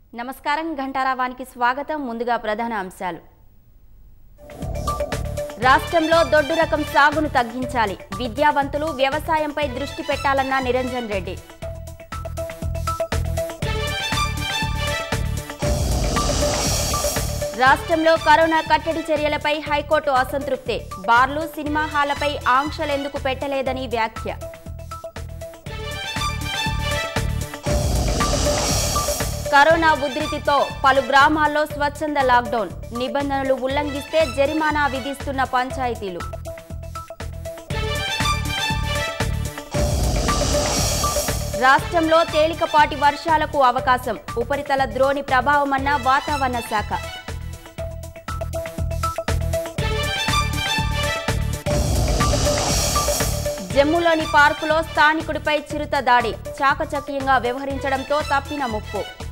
నమస్కారం ఘంటారావానికి స్వాగతం ముందుగా ప్రధాన అంశాలు రాష్ట్రంలో దొడ్డు రకం సాగును తగ్గించాలి విద్యావంతులు వ్యవసాయంపై దృష్టి పెట్టాలన్న నిరంజన్ రెడ్డి రాష్ట్రంలో కరోనా కట్టడి చర్యలపై హైకోర్టు అసంతృప్తి బార్లు సినిమా హాళ్లపై ఆంక్షలెందుకు పెట్టలేదని వ్యాఖ్య కరోనా ఉధృతితో పలు గ్రామాల్లో స్వచ్ఛంద లాక్డౌన్ నిబంధనలు ఉల్లంఘిస్తే జరిమానా విధిస్తున్న పంచాయతీలు రాష్ట్రంలో తేలికపాటి వర్షాలకు అవకాశం ఉపరితల ద్రోణి ప్రభావమన్న వాతావరణ శాఖ జమ్మూలోని పార్కులో స్థానికుడిపై చిరుత దాడి చాకచక్యంగా వ్యవహరించడంతో తప్పిన ముప్పు